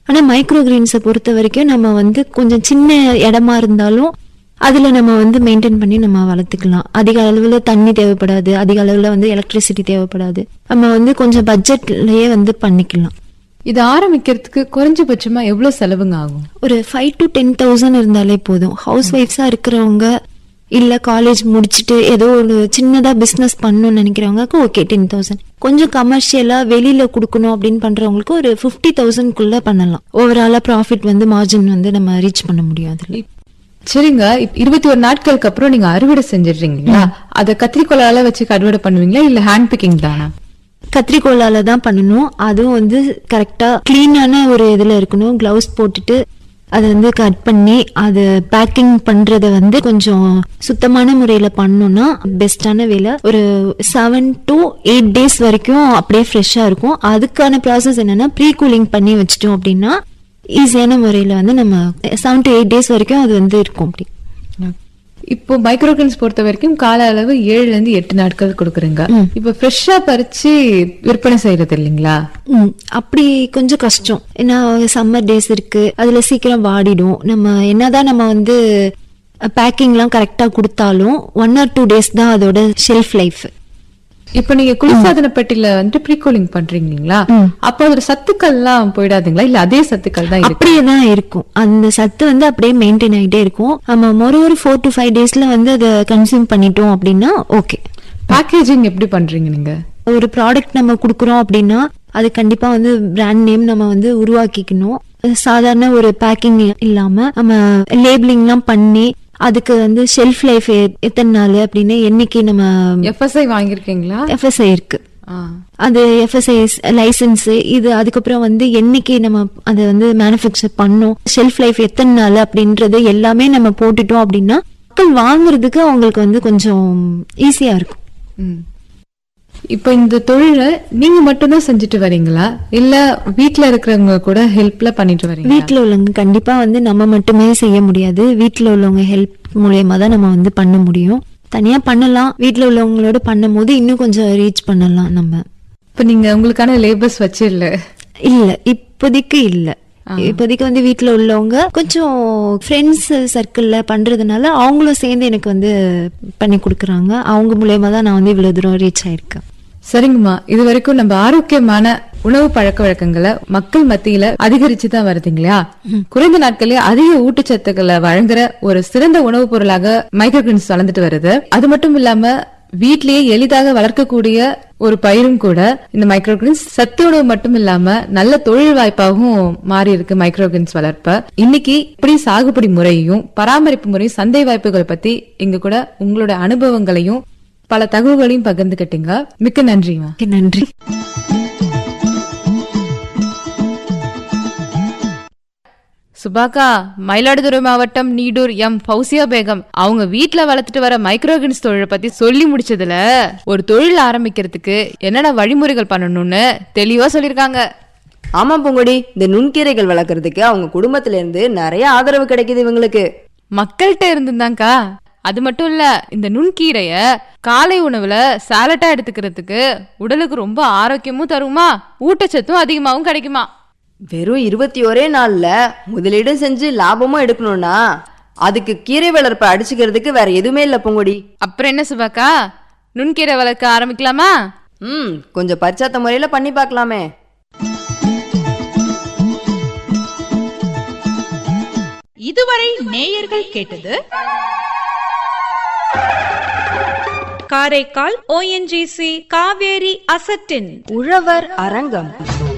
ஆனா மைக்ரோ கிரீன்ஸை பொறுத்த வரைக்கும் நம்ம வந்து கொஞ்சம் சின்ன இடமா இருந்தாலும் அதுல நம்ம வந்து மெயின்டைன் பண்ணி நம்ம வளர்த்துக்கலாம் அதிக அளவுல தண்ணி தேவைப்படாது அதிக அளவுல வந்து எலக்ட்ரிசிட்டி தேவைப்படாது நம்ம வந்து கொஞ்சம் பட்ஜெட்லயே வந்து பண்ணிக்கலாம் இது ஆரம்பிக்கிறதுக்கு குறைஞ்சபட்சமா எவ்வளவு செலவுங்க ஆகும் ஒரு ஃபைவ் டு டென் தௌசண்ட் இருந்தாலே போதும் ஹவுஸ் ஒய்ஃப்ஸா இருக்கிறவங்க இல்ல காலேஜ் முடிச்சுட்டு ஏதோ ஒரு சின்னதா பிசினஸ் பண்ணணும்னு நினைக்கிறவங்களுக்கு ஓகே டென் தௌசண்ட் கொஞ்சம் கமர்ஷியலா வெளியில கொடுக்கணும் அப்படின்னு பண்றவங்களுக்கு ஒரு ஃபிஃப்டி தௌசண்ட்குள்ள பண்ணலாம் ஓவராலா ப்ராஃபிட் வந்து மார்ஜின் வந்து நம்ம ரீச் பண்ண முடியும் அதுல சரிங்க இப்ப இருபத்தி ஒரு நாட்களுக்கு அப்புறம் நீங்க அறுவடை செஞ்சிடுறீங்களா அத கத்திரிக்கோலால வச்சு அறுவடை பண்ணுவீங்களா இல்ல ஹேண்ட் பிக்கிங் தானா கத்திரிக்கோலால தான் பண்ணணும் அதுவும் வந்து கரெக்டா கிளீனான ஒரு இதுல இருக்கணும் கிளவுஸ் போட்டுட்டு அதை வந்து கட் பண்ணி அது பேக்கிங் பண்றத வந்து கொஞ்சம் சுத்தமான முறையில பண்ணோம்னா பெஸ்டான வேலை ஒரு செவன் டு எயிட் டேஸ் வரைக்கும் அப்படியே ஃப்ரெஷ்ஷா இருக்கும் அதுக்கான ப்ராசஸ் என்னன்னா ப்ரீ கூலிங் பண்ணி வச்சிட்டோம் அப்படின்னா ஈஸியான முறையில வந்து நம்ம செவன் டு எயிட் டேஸ் வரைக்கும் அது வந்து இருக்கும் அப்படி இப்போ மைக்ரோகிரன்ஸ் பொறுத்த வரைக்கும் கால அளவு ஏழுல இருந்து எட்டு நாட்கள் கொடுக்குறீங்க இப்ப ஃப்ரெஷ்ஷா பறிச்சு விற்பனை செய்யறது இல்லைங்களா ம், அப்படி கொஞ்சம் கஷ்டம் ஏன்னா சம்மர் டேஸ் இருக்கு அதுல சீக்கிரம் வாடிடும் நம்ம என்னதான் நம்ம வந்து பேக்கிங்லாம் கரெக்டா கொடுத்தாலும் ஒன் ஆர் டூ டேஸ் தான் அதோட ஷெல்ஃப் லைஃப் இப்ப நீங்க குளிர்சாதன பெட்டில வந்துட்டு ப்ரீ கூலிங் பண்றீங்க இல்லைங்களா அப்போ அதோட சத்துக்கள்லாம் போயிடாதுங்களா இல்ல அதே சத்துக்கள் தான் இருக்கு அப்படியே தான் இருக்கும் அந்த சத்து வந்து அப்படியே மெயின்டைன் ஆகிட்டே இருக்கும் நம்ம ஒரு ஒரு ஃபோர் டு ஃபைவ் டேஸ்ல வந்து அதை கன்சியூம் பண்ணிட்டோம் அப்படின்னா ஓகே பேக்கேஜிங் எப்படி பண்றீங்க நீங்க ஒரு ப்ராடக்ட் நம்ம கொடுக்குறோம் அப்படின்னா அது கண்டிப்பா வந்து பிராண்ட் நேம் நம்ம வந்து உருவாக்கிக்கணும் அது சாதாரண ஒரு பேக்கிங் இல்லாம நம்ம லேபிளிங்லாம் பண்ணி அதுக்கு வந்து ஷெல்ஃப் லைஃப் எத்தனை நாள் அப்படின்னு என்னைக்கு நம்ம எஃப்எஸ்ஐ வாங்கியிருக்கீங்களா எஃப்எஸ்ஐ இருக்கு ஆ. அது எஃப்எஸ்ஐ லைசன்ஸ் இது அதுக்கப்புறம் வந்து என்னைக்கு நம்ம அதை வந்து மேனுஃபேக்சர் பண்ணோம் ஷெல்ஃப் லைஃப் எத்தனை நாள் அப்படின்றது எல்லாமே நம்ம போட்டுட்டோம் அப்படின்னா மக்கள் வாங்குறதுக்கு அவங்களுக்கு வந்து கொஞ்சம் ஈஸியா இருக்கும் ம். இப்ப இந்த தொழிலை நீங்க மட்டும்தான் செஞ்சுட்டு வரீங்களா இல்ல வீட்ல இருக்கிறவங்க கூட ஹெல்ப்ல பண்ணிட்டு வரீங்களா வீட்ல உள்ளவங்க கண்டிப்பா வந்து நம்ம மட்டுமே செய்ய முடியாது வீட்ல உள்ளவங்க ஹெல்ப் மூலியமா தான் நம்ம வந்து பண்ண முடியும் தனியா பண்ணலாம் வீட்ல உள்ளவங்களோட பண்ணும்போது இன்னும் கொஞ்சம் ரீச் பண்ணலாம் நம்ம இப்ப நீங்க உங்களுக்கான லேபர்ஸ் வச்சு இல்ல இல்ல இப்போதைக்கு இல்ல இப்போதைக்கு வந்து வீட்ல உள்ளவங்க கொஞ்சம் ஃப்ரெண்ட்ஸ் சர்க்கிள்ல பண்றதுனால அவங்களும் சேர்ந்து எனக்கு வந்து பண்ணி கொடுக்குறாங்க அவங்க மூலியமா தான் நான் வந்து இவ்வளவு தூரம் ரீச் ஆயிருக்கேன் சரிங்கம்மா இது வரைக்கும் நம்ம ஆரோக்கியமான உணவு பழக்க வழக்கங்களை மக்கள் மத்தியில அதிகரிச்சு தான் வருதுங்களா குறைந்த நாட்களே அதிக ஊட்டச்சத்துக்களை வழங்குற ஒரு சிறந்த உணவுப் பொருளாக மைக்ரோகிரீன்ஸ் வளர்ந்துட்டு வருது அது மட்டும் இல்லாம வீட்டிலேயே எளிதாக வளர்க்கக்கூடிய ஒரு பயிரும் கூட இந்த மைக்ரோகிரீன்ஸ் சத்து உணவு மட்டும் இல்லாம நல்ல தொழில் வாய்ப்பாகவும் மாறி இருக்கு மைக்ரோகிரீன்ஸ் வளர்ப்ப இன்னைக்கு இப்படி சாகுபடி முறையையும் பராமரிப்பு முறையும் சந்தை வாய்ப்புகளை பத்தி இங்க கூட உங்களோட அனுபவங்களையும் பல தகவல்களையும் பகிர்ந்துக்கிட்டீங்க மிக்க நன்றிமா Okay, நன்றி சுபாக்கா மயிலாடுதுறை மாவட்டம் நீடூர் எம் ஃபௌசியா பேகம் அவங்க வீட்ல வளர்த்துட்டு வர மைக்ரோகின்ஸ் தொழிலை பத்தி சொல்லி முடிச்சதுல ஒரு தொழில் ஆரம்பிக்கிறதுக்கு என்னென்ன வழிமுறைகள் பண்ணணும்னு தெளிவா சொல்லிருக்காங்க ஆமா பூங்கொடி இந்த நுண்கீரைகள் வளர்க்கறதுக்கு அவங்க குடும்பத்துல இருந்து நிறைய ஆதரவு கிடைக்குது இவங்களுக்கு மக்கள்கிட்ட இருந்துதான்க்கா அது மட்டும் இல்ல இந்த நுண்கீரைய காலை உணவுல சாலட்டா எடுத்துக்கிறதுக்கு உடலுக்கு ரொம்ப ஆரோக்கியமும் தருமா ஊட்டச்சத்தும் அதிகமாகவும் கிடைக்குமா வெறும் இருபத்தி ஒரே நாள்ல முதலீடு செஞ்சு லாபமும் எடுக்கணும்னா அதுக்கு கீரை வளர்ப்பை அடிச்சுக்கிறதுக்கு வேற எதுவுமே இல்ல பூங்கொடி அப்புறம் என்ன சுபாக்கா நுண்கீரை வளர்க்க ஆரம்பிக்கலாமா ம் கொஞ்சம் பரிச்சாத்த முறையில பண்ணி பார்க்கலாமே இதுவரை நேயர்கள் கேட்டது காரைக்கால் ஓஎன்ஜிசி காவேரி அசட்டின் உழவர் அரங்கம்